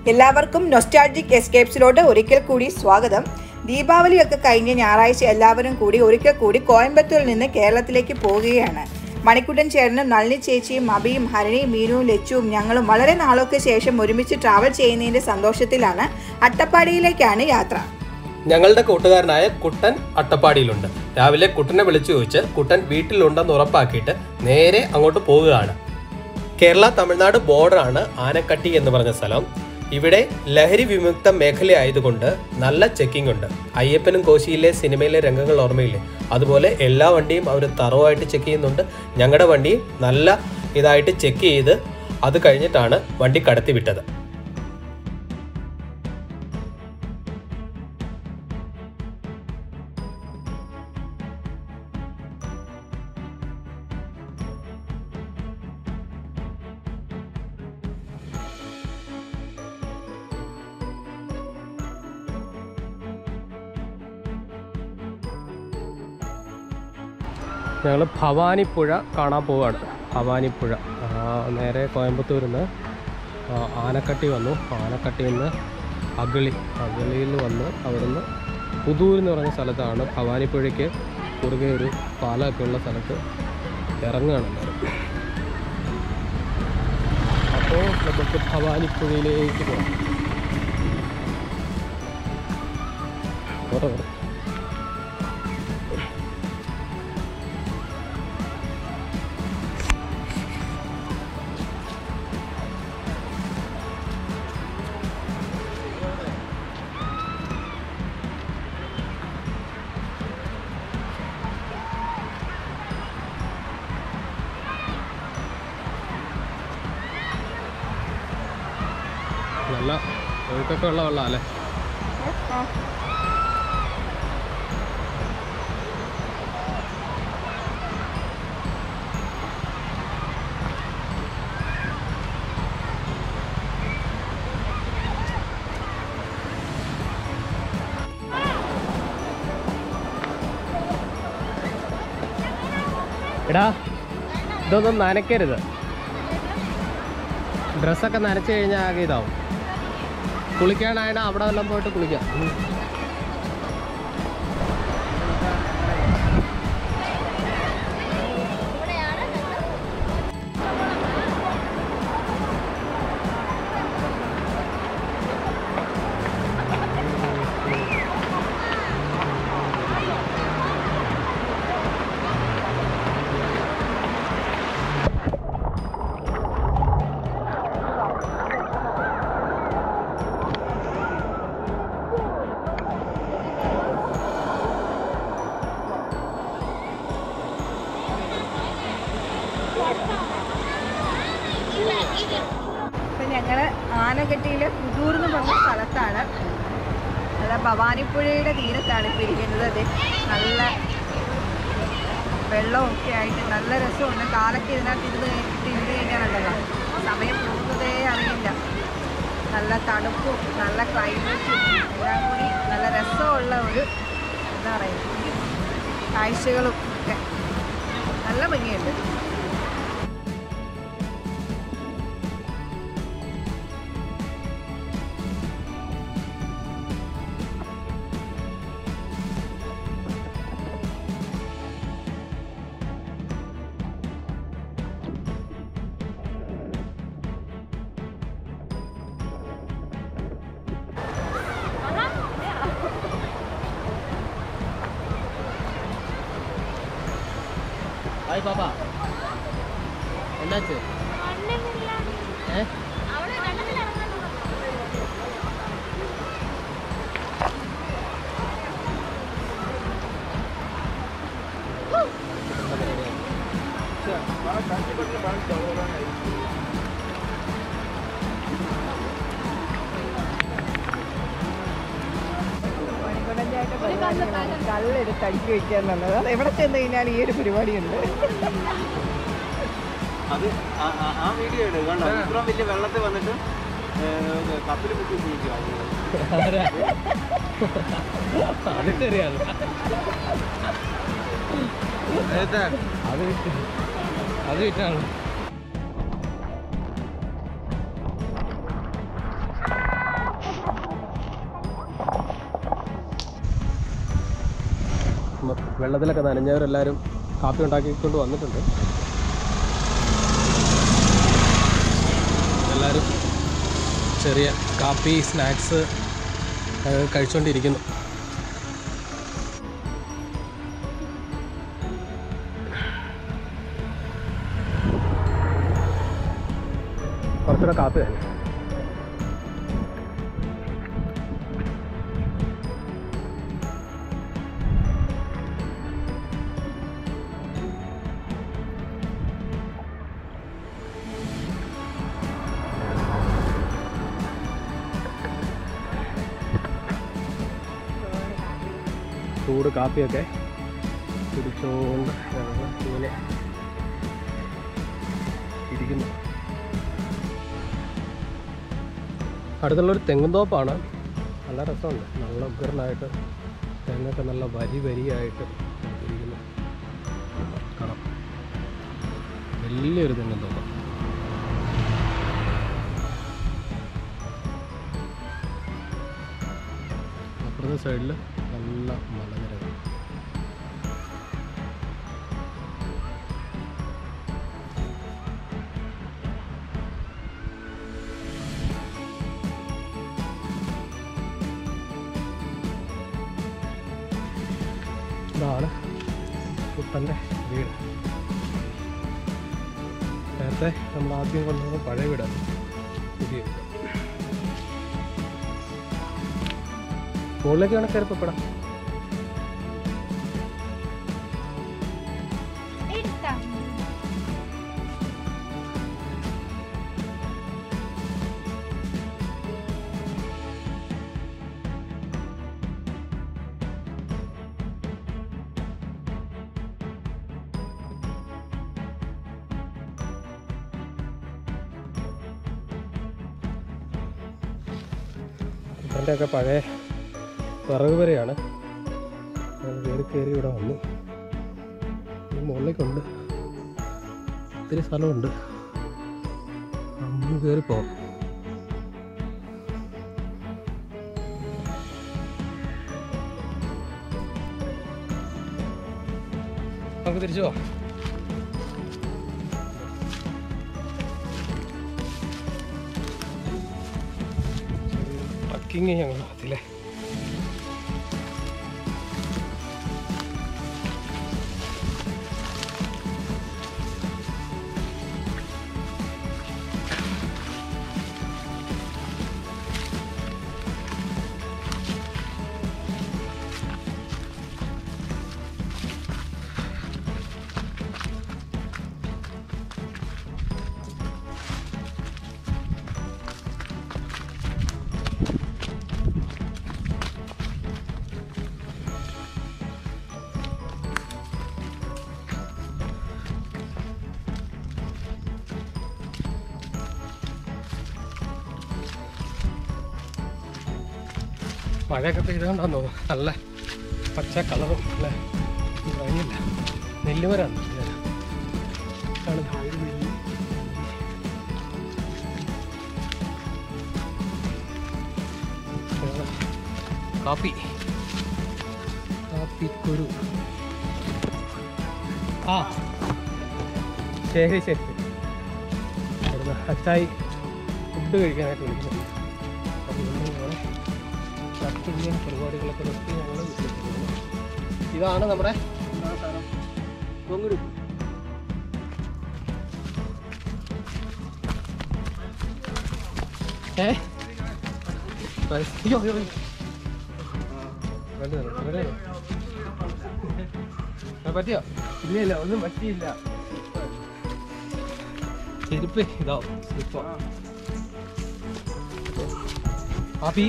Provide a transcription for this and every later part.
എല്ലാവർക്കും നൊസ്റ്റാൾജിക് എസ്കേപ്സിലോട്ട് ഒരിക്കൽ കൂടി സ്വാഗതം ദീപാവലിയൊക്കെ കഴിഞ്ഞ് ഞായറാഴ്ച എല്ലാവരും കൂടി ഒരിക്കൽ കൂടി കോയമ്പത്തൂരിൽ നിന്ന് കേരളത്തിലേക്ക് പോവുകയാണ് മണിക്കുട്ടൻ ചേട്ടനും നളിനി ചേച്ചിയും അബിയും ഹരണിയും മീനുവും ലച്ചുവും ഞങ്ങളും വളരെ നാളൊക്കെ ശേഷം ഒരുമിച്ച് ട്രാവൽ ചെയ്യുന്നതിൻ്റെ സന്തോഷത്തിലാണ് അട്ടപ്പാടിയിലേക്കാണ് യാത്ര ഞങ്ങളുടെ കൂട്ടുകാരനായ കുട്ടൻ അട്ടപ്പാടിയിലുണ്ട് രാവിലെ കുട്ടനെ വിളിച്ചു ചോദിച്ച് കുട്ടൻ വീട്ടിലുണ്ടെന്ന് ഉറപ്പാക്കിയിട്ട് നേരെ അങ്ങോട്ട് പോവുകയാണ് കേരള തമിഴ്നാട് ബോർഡറാണ് ആനക്കട്ടി എന്ന് പറഞ്ഞ സ്ഥലം ഇവിടെ ലഹരി വിമുക്ത മേഖലയായതുകൊണ്ട് നല്ല ചെക്കിംഗ് ഉണ്ട് അയ്യപ്പനും കോശിയിലെ സിനിമയിലെ രംഗങ്ങൾ ഓർമ്മയില്ലേ അതുപോലെ എല്ലാ വണ്ടിയും അവർ തറവായിട്ട് ചെക്ക് ചെയ്യുന്നുണ്ട് ഞങ്ങളുടെ വണ്ടിയും നല്ല ഇതായിട്ട് ചെക്ക് ചെയ്ത് അത് കഴിഞ്ഞിട്ടാണ് വണ്ടി കടത്തി വിട്ടത് ഞങ്ങൾ ഭവാനിപ്പുഴ കാണാൻ പോവുകയാണ് ഭവാനിപ്പുഴ ആ, നേരെ കോയമ്പത്തൂരിൽ നിന്ന് ആ, ആനക്കട്ടി വന്നു ആനക്കട്ടിയിൽ നിന്ന് അഗളി അഗളിയിൽ വന്ന് അവിടുന്ന് പുതൂർ എന്ന് പറഞ്ഞ സ്ഥലത്താണ് ഭവാനിപ്പുഴയ്ക്ക് കുറുകെ ഒരു പാലമൊക്കെ ഉള്ള സ്ഥലത്ത് ഇറങ്ങുകയാണ് എല്ലാവരും അപ്പോൾ നമുക്ക് ഭവാനിപ്പുഴയിലേക്ക് പോകാം പോട്ടെ പോട്ടെ നല്ല ഒഴുക്കൊക്കെ ഉള്ള വെള്ളം അല്ലേ എടാ ഇതൊന്നും നനയ്ക്കരുത് ഡ്രസ്സൊക്കെ നനച്ച് കഴിഞ്ഞാൽ ആകെ ഇതാവും കുളിക്കാനായിട്ട് അവിടെ എല്ലാം പോയിട്ട് കുളിക്കാം ഉം. ഇപ്പം ഞങ്ങൾ ആനക്കട്ടിയിലെ പുതൂർ എന്ന് പറഞ്ഞ സ്ഥലത്താണ് നല്ല ഭവാനിപ്പുഴയുടെ തീരത്താണ് ഇപ്പോൾ ഇരിക്കുന്നത് അതെ നല്ല വെള്ളമൊക്കെ ആയിട്ട് നല്ല രസമുണ്ട് കാലൊക്കെ ഇതിനകത്ത് ഇരുന്ന് കഴിഞ്ഞിട്ട് ഇരുന്ന് കഴിഞ്ഞാലുണ്ടല്ലോ സമയം പോകുന്നതേ അറിയില്ല നല്ല തണുപ്പും നല്ല ക്ലൈമറ്റും എല്ലാം കൂടി നല്ല രസമുള്ള ഒരു എന്താ പറയുക കാഴ്ചകളും ഒക്കെ നല്ല ഭംഗിയുണ്ട് ഹായ് പാപ്പ എന്നാച്ച് ഏ കല്ലെടുത്ത് അടുക്കി വെക്കുക എന്നുള്ളത് അത് എവിടെ ചെന്ന് കഴിഞ്ഞാൽ ഈ ഒരു പരിപാടിയുണ്ട് അത് ആ- ആ- ആ വീഡിയോ ഉണ്ട് കണ്ടോ ഇത്രയും വലിയ വെള്ളത്തിൽ വന്നിട്ട് കപ്പിൽ മുക്കി ജീവിക്കുക അത് ശരിയാണ് അത് വിറ്റ് അത് വിറ്റാണ് മ- വെള്ളത്തിലൊക്കെ നനഞ്ഞവരെല്ലാവരും കാപ്പി ഉണ്ടാക്കിക്കൊണ്ട് വന്നിട്ടുണ്ട് എല്ലാവരും ചെറിയ കാപ്പി സ്നാക്സ് കഴിച്ചുകൊണ്ടിരിക്കുന്നു കുറച്ചുകൂടെ കാപ്പി തന്നെ ചൂട് കാപ്പിയൊക്കെ കുടിച്ചുകൊണ്ട് ഞങ്ങൾ ഇങ്ങനെ ഇരിക്കുന്നു അടുത്തുള്ളൊരു തെങ്ങുന്തോപ്പാണ് നല്ല രസമുണ്ട് നല്ല ഉഗ്രനായിട്ട് തെങ്ങൊക്കെ നല്ല വരി വരിയായിട്ട് ഇരിക്കുന്നു കാണാം വലിയൊരു തെങ്ങുന്തോപ്പ് അപ്പുറത്തെ സൈഡിൽ നല്ല മലനിരകൾ ഇതാണ് കുട്ടൻ്റെ വീട് നേരത്തെ നമ്മൾ ആദ്യം കൊണ്ടുവന്ന പഴയ വീടാണ് പുതിയ വീട് മുകളിലേക്ക് വേണം കയറിപ്പെടാം കുട്ടൻ്റെയൊക്കെ പഴയ വിറക് വരെയാണ് ഞങ്ങൾ കയറി കയറി ഇവിടെ വന്നു ഈ മുകളിലേക്കുണ്ട് ഒത്തിരി സ്ഥലമുണ്ട് അങ്ങ് കയറി പോവാം നമുക്ക് തിരിച്ചു പോവാം ട്രക്കിങ് ഞങ്ങൾ അതിലെ മഴയൊക്കെ പെയ്തുകൊണ്ടാന്ന് തോന്നുന്നു നല്ല പച്ച കളറും അല്ലേ കഴിഞ്ഞില്ല നെല്ലുമരാണ് കാണുന്നത് കാപ്പി കാപ്പിക്കുരു ആ ശരി ശരി അവിടുന്ന് അച്ചായി ഫുഡ് കഴിക്കാനായിട്ട് വിളിക്കുന്നു അപ്പോൾ ഇന്ന് ഞങ്ങൾ ട്രക്കിങ്ങും പരിപാടികളൊക്കെ നിർത്തി ഞങ്ങൾ വീട്ടിലേക്ക് പോകുന്നു ഇതാണ് നമ്മുടെ പൊങ്ങുടുപ്പ് ഏ അയ്യോ അയ്യോ അയ്യോ. വേണ്ട, വേണ്ട, വേണ്ട. ആ, പറ്റിയോ ഇല്ല ഇല്ല ഒന്നും പറ്റിയില്ല ചെരുപ്പ് ഇതാവും സ്ലിപ്പോ ആ പീ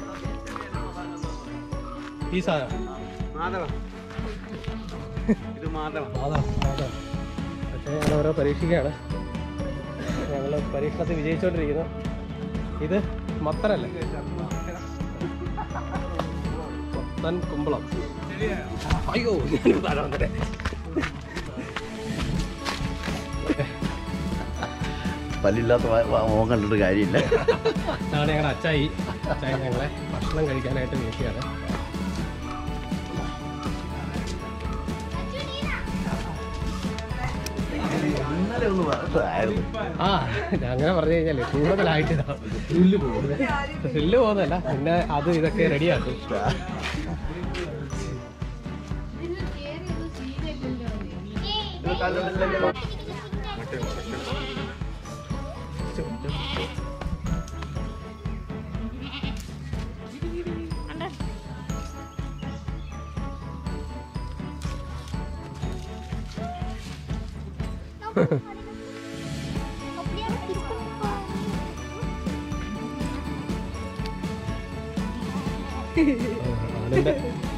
ഈ സാധനം മാധവ ഇത് മാധവ അതാ അതാ പക്ഷേ ഞങ്ങൾ ഓരോ പരീക്ഷിക്കുകയാണ് ഞങ്ങൾ പരീക്ഷണത്തിൽ വിജയിച്ചുകൊണ്ടിരിക്കുന്നു ഇത് മത്തനല്ലേ മത്തൻ കുമ്പളം അയ്യോ ഞാൻ താഴെ വന്നിട്ടെ പല്ലില്ലാത്ത വ- വ- മോൻ കണ്ടിട്ട് കാര്യമില്ല അതാണ് ഞങ്ങളുടെ അച്ചായി അച്ചായി ഞങ്ങളെ ഭക്ഷണം കഴിക്കാനായിട്ട് വിളിക്കുകയാണ് ഒന്ന് പറയണ്ടായിരുന്നു ആ ഞാൻ അങ്ങനെ പറഞ്ഞു കഴിഞ്ഞാല് കൂടുതലായിട്ട് ഇതാ. സ്രില്ല് പോകുന്നല്ല പിന്നെ അത് ഇതൊക്കെ റെഡിയാക്കും ആണിന്റെ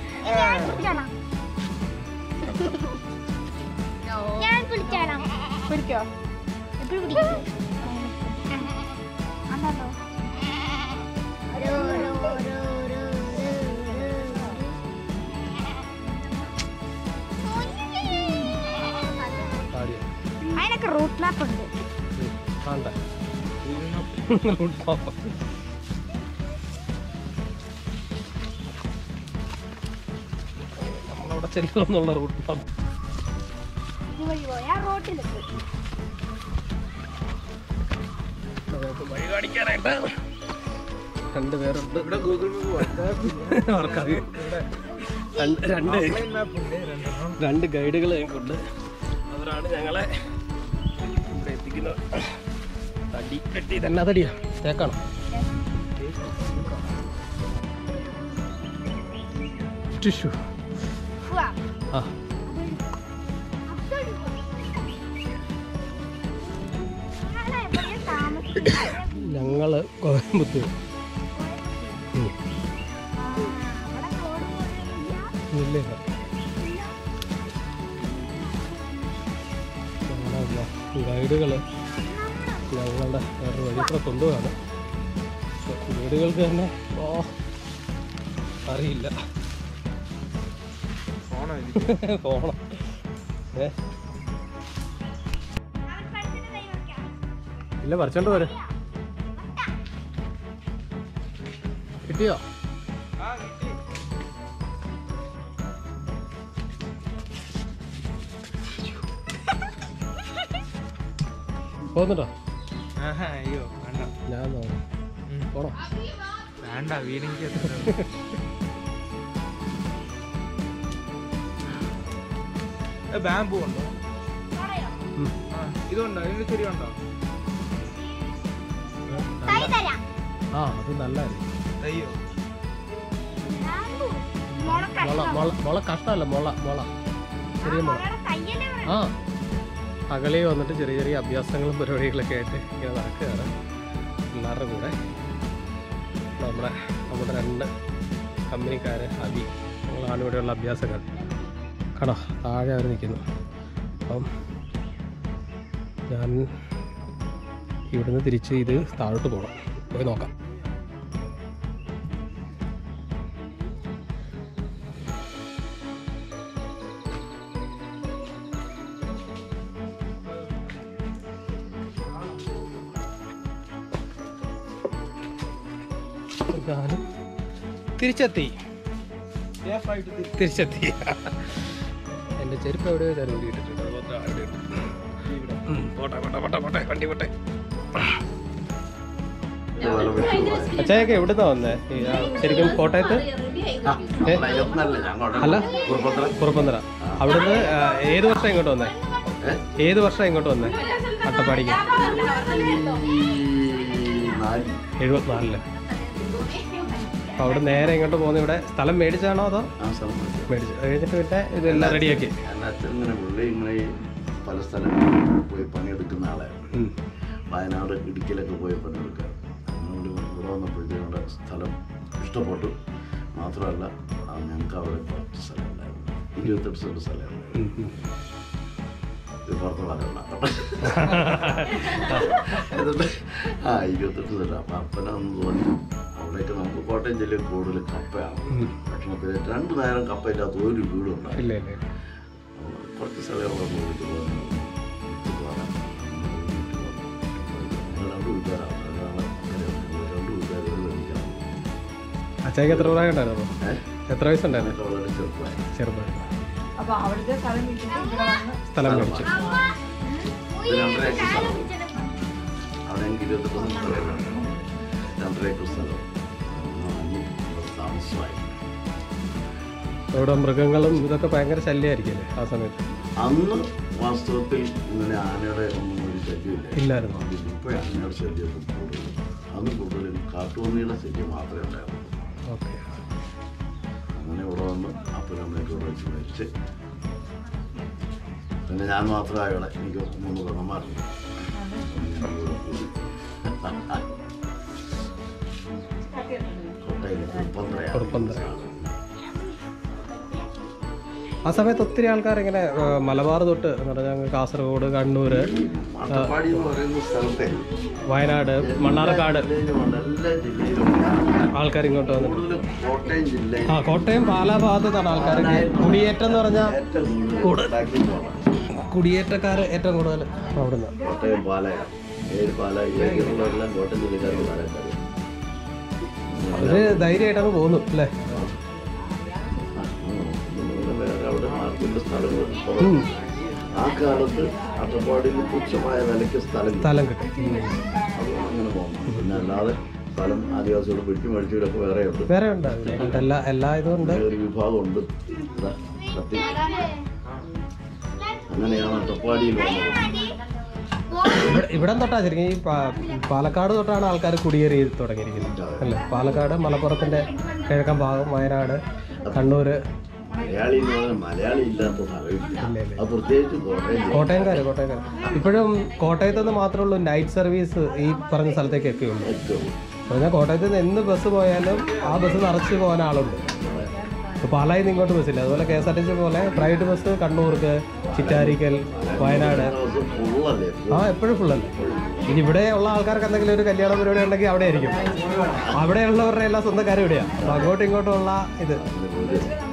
ഞാൻ പിടിച്ചാടാം പിടിക്കോ എപ്പോഴും പിടിക്കും അതാണോ ഓരോ ഓരോ ഓരോ ഓരോ താടിയാ. അതിനൊക്കെ റൂട്ട് മാപ്പ് ഉണ്ട് ഉം. കാണട്ടെ റൂട്ട് മാപ്പ്. നമ്മളവിടെ ചെല്ലുമെന്നുള്ള റൂട്ട് മാപ്പ് ഇതുവഴി പോയാ റോട്ടിലെത്തും നമുക്ക് വഴി കാണിക്കാനായിട്ട് രണ്ട് പേരുണ്ട് ഇവിടെ ഗൂഗിൾ മാപ്പ് അവർക്കറിയാം രണ്ട് രണ്ട് മാപ്പ് ഉണ്ട് രണ്ടെണ്ണം രണ്ട് ഗൈഡുകൾ ഞങ്ങൾക്കുണ്ട് അവരാണ് ഞങ്ങളെ ഇവിടെ എത്തിക്കുന്നത് തടി കെട്ടി തന്നെ തടിയാ തേക്കാണോ ടിഷ്യൂ പോവാം ആ നിങ്ങള് എവിടെയാ താമസിക്കുന്നത്? ഞങ്ങള് കോയമ്പത്തൂർ ഉം. ആ, അവിടെ റോഡ് പോലെയില്ല. ഇല്ല ഇല്ല. ഞങ്ങളുടെ ഗൈഡുകള് ഞങ്ങളുടെ വേറൊരു വഴി കൂടെ കൊണ്ടുപോകാണ് പക്ഷെ ഗൈഡുകൾക്ക് തന്നെ ഓ അറിയില്ല ഫോണോ പോണം ഏ അവൻ പഠിച്ചിട്ട് കൈ വെക്കാം. ഇല്ല പറിച്ചോണ്ട് പോരെ കിട്ടിയോ ആ കിട്ടി പോകുന്നുണ്ടോ ആഹാ, അയ്യോ വേണ്ട ഞാൻ നോക്കാം. ഉം. പോണോ വേണ്ട വീണെങ്കിൽ ബാമ്പു ഉണ്ടോ പോണയോ? ഉം. ആ ഇതുണ്ടോ ഇതിന് ചെടി ഉണ്ടോ തൈ തരാം. ആ അത് നല്ലതായിരുന്നു അയ്യോ ബാമ്പു. മുള മുള കഷ്ണം. മുള മുള കഷ്ടമല്ല മുള മുള ചെറിയ ആ, മുള മുളയുടെ തയ്യല്ലേ പറയുന്നത്? ആ അകലെ വന്നിട്ട് ചെറിയ ചെറിയ അഭ്യാസങ്ങളും പരിപാടികളൊക്കെ ആയിട്ട് ഇങ്ങനെ നടക്കുകയാണ് പിള്ളേരുടെ കൂടെ നമ്മുടെ നമ്മുടെ രണ്ട് കമ്പനിക്കാർ അതി ഞങ്ങളാണ് ഇവിടെയുള്ള അഭ്യാസങ്ങൾ കടോ താഴെ അവർ നിൽക്കുന്നു അപ്പം ഞാൻ ഇവിടുന്ന് തിരിച്ച് ഇത് താഴോട്ട് പോകണം പോയി നോക്കാം ഞാനും തിരിച്ചെത്തി സേഫായിട്ട് തിരി- തിരിച്ചെത്തി എൻ്റെ ചെരുപ്പ് എവിടെയോ ഞാൻ ഊരിയിട്ടിട്ടുണ്ട് അതുകൊണ്ട് അവിടെ ഉണ്ട്. ഉം, പോട്ടെ പോട്ടെ പോട്ടെ പോട്ടെ വണ്ടി പോട്ടെ അച്ഛയൊക്കെ എവിടുന്നാ വന്നേ ഈ, ആ, ശരിക്കും കോട്ടയത്ത് ഏ? അല്ല കുറുപ്പന്തറ അവിടുന്ന് ആ, ഏത് വർഷം ഇങ്ങോട്ട് വന്നേ ഏത് വർഷം ഇങ്ങോട്ട് വന്നേ അട്ടപ്പാടിക്ക് എഴുപത്തിനാലില് അപ്പൊ അവിടെ നേരെ ഇങ്ങോട്ട് പോകുന്ന ഇവിടെ സ്ഥലം മേടിച്ചാണോ അതോ ആ സ്ഥലം മതി. മേടിച്ചു കഴിഞ്ഞിട്ട് പിന്നെ ഇതെല്ലാം റെഡിയാക്കി എൻ്റെ അച്ഛൻ ഇങ്ങനെ പുള്ളി ഇങ്ങനെ ഈ പല സ്ഥലങ്ങളിൽ പോയി പണിയെടുക്കുന്ന ആളായിരുന്നു ഉം. വയനാട് ഇടുക്കിയിലൊക്കെ പോയി പണിയെടുക്കുക അങ്ങനെ ഇവിടെ വന്നപ്പോഴത്തേക്കും അവിടെ സ്ഥലം ഇഷ്ടപ്പെട്ടു മാത്രമല്ല ആ ഞങ്ങൾക്ക് അവിടെ കുറച്ച് സ്ഥലം ഉണ്ടായിരുന്നു ഇരുപത്തെട്ട് സെൻറ്റ് സ്ഥലം ഉണ്ടായിരുന്നു ഉം, ഉം. ഇത് പുറത്ത് പറയണ്ട എന്നിട്ട് ആ ഇരുപത്തെട്ട് സെൻറ്റ് അപ്പം അപ്പനാന്ന് തോന്നി അവിടെയൊക്കെ നമുക്ക് കോട്ടയം ജില്ലയിൽ കൂടുതൽ കപ്പയാണ് ഉം. ഭക്ഷണത്തിൽ രണ്ട് നേരം കപ്പയില്ലാത്ത ഒരു വീടും ഉണ്ടായിരുന്നു ഇല്ല ഇല്ല ഇല്ല. കുറച്ച് സ്ഥലങ്ങൾ നമ്മൾ വീട്ടിൽ വന്നു വീട്ടിൽ വരാം ഞങ്ങൾ രണ്ട് വീട്ടുകാരാണ് ഒരാളെ അങ്ങനെ രണ്ട് വീട്ടുകാരോട് മേടിക്കാം അച്ഛയ്ക്ക് എത്ര പ്രായം ഉണ്ടായിരുന്നു ഏഹ് എത്ര വയസ്സുണ്ടായിരുന്നു എന്നൊക്കെ വളരെ ചെറുപ്പമായി ചെറുപ്പം അപ്പൊ അവിടുത്തെ സ്ഥലം വിട്ടിട്ട് ഇവിടെ വന്ന് സ്ഥലം മേടിച്ചു ഇത് രണ്ടര ഏക്കർ സ്ഥലം അവിടെ എനിക്ക് ഇരുപത്തെട്ടൊന്നും സ്ഥലമില്ല രണ്ടര ഏക്കർ സ്ഥലം വാങ്ങി ഇവിടെ താമസമായി ഇവിടെ മൃഗങ്ങളും ഇതൊക്കെ ഭയങ്കര ശല്യമായിരിക്കില്ലേ ആ സമയത്ത് അന്ന് വാസ്തവത്തിൽ ഇങ്ങനെ ആനയുടെ ഒന്നും ഒരു ശല്യമില്ല ഇല്ലായിരുന്നു ഇപ്പോൾ ആനയുടെ ശല്യമൊക്കെ കൂടുതൽ അന്ന് കൂടുതലും കാട്ടുപന്നിയുടെ ശല്യം മാത്രമേ ഉണ്ടായിരുന്നു ഓക്കെ അങ്ങനെ ഇവിടെ വന്ന് അപ്പനും അമ്മയൊക്കെ ഇവിടെ വെച്ച് മരിച്ച് പിന്നെ ഞാൻ മാത്രമായ ഇവിടെ എനിക്ക് മൂന്ന് പെണ്ണന്മാരുണ്ട് കോട്ടയം കുറുപ്പന്തറയാണ് കുറുപ്പന്തറ. ആ സമയത്ത് ഒത്തിരി ആൾക്കാർ ഇങ്ങനെ ആ, മലബാർ തൊട്ട് എന്ന് പറഞ്ഞാൽ അങ്ങ് കാസർഗോഡ് കണ്ണൂർ അട്ടപ്പാടി എന്ന് പറയുന്ന സ്ഥലത്തെ വയനാട് മണ്ണാർക്കാട് ജില്ലയിലുമുണ്ട്, എല്ലാ ജില്ലയിലും ആൾക്കാർ ഇങ്ങോട്ട് വന്നിട്ട് കൂടുതലും കോട്ടയം ജില്ലയിൽ ആ കോട്ടയം പാലാ ഭാഗത്താണ് ആൾക്കാർ കുടിയേറ്റം എന്ന് പറഞ്ഞാൽ ഏറ്റവും കൂടുതൽ ഉണ്ടാക്കിയിട്ടുള്ള കുടിയേറ്റക്കാർ ഏറ്റവും കൂടുതൽ അവിടുന്ന് കോട്ടയം പാലയാണ് ഏഴ് പാല ഏരിയയിലുള്ളവരെല്ലാം കോട്ടയം ജില്ലക്കാരും പാലക്കാരും അവര് ധൈര്യമായിട്ട് അങ്ങ് പോന്നു അല്ലേ വേറെ അവിടെ മാർക്കിന്റെ സ്ഥലങ്ങൾ ആ കാലത്ത് അട്ടപ്പാടിയിൽ തുച്ഛമായ വിലയ്ക്ക് സ്ഥലം കിട്ടും. സ്ഥലം കിട്ടും ഉം. അതുകൊണ്ട് അങ്ങനെ പോകുന്നു പിന്നെ അല്ലാതെ സ്ഥലം ആദിവാസികൾ വെട്ടി മേടിച്ചവരൊക്കെ വേറെ ഉണ്ട് വേറെ ഉണ്ട് ഇവിടെ എല്ലാ എല്ലാ ഇതും ഉണ്ട് ഒരു വിഭാഗമുണ്ട് ഇതാ, സത്യം അങ്ങനെയാണ് അട്ടപ്പാടിയിൽ വന്നത് ഇവിടെ ഇവിടെ തൊട്ടാ ശരിക്കും ഈ പാ- പാലക്കാട് തൊട്ടാണ് ആൾക്കാർ കുടിയേറി തുടങ്ങിയിരിക്കുന്നത് അല്ലേ പാലക്കാട് മലപ്പുറത്തിന്റെ കിഴക്കൻ ഭാഗം വയനാട് കണ്ണൂര് മലയാളി എന്ന് പറഞ്ഞാൽ മലയാളി ഇല്ലാത്ത സ്ഥലമില്ല അത് പ്രത്യേകിച്ച് കോട്ടയം ജില്ല. കോട്ടയംകാര് കോട്ടയംകാര് ഇപ്പോഴും കോട്ടയത്ത് നിന്ന് മാത്രമേ ഉള്ളൂ നൈറ്റ് സർവീസ് ഈ പറഞ്ഞ സ്ഥലത്തേക്കൊക്കെ ഉള്ളൂ ഏറ്റവും പറഞ്ഞാൽ കോട്ടയത്ത് നിന്ന് എന്ന് ബസ് പോയാലും ആ ബസ് നിറച്ച് പോകാൻ ആളുണ്ട് ഇപ്പോൾ പാലായിൽ നിന്ന് ഇങ്ങോട്ട് ബസ്സില്ല അതുപോലെ K S R T C പോലെ പ്രൈവറ്റ് ബസ് കണ്ണൂർക്ക് ചിറ്റാരിക്കൽ വയനാട് ദിവസം ഫുള്ളല്ലേ ആ എപ്പോഴും ഫുള്ളല്ലേ ഇനി ഇവിടെ ഉള്ള ആൾക്കാർക്ക് എന്തെങ്കിലും ഒരു കല്യാണ പരിപാടി ഉണ്ടെങ്കിൽ അവിടെ ആയിരിക്കും അവിടെയുള്ളവരുടെ എല്ലാ സ്വന്തക്കാരും ഇവിടെയാണ് അപ്പോൾ അങ്ങോട്ടും ഇങ്ങോട്ടും ഉള്ള ഇത് ഒരു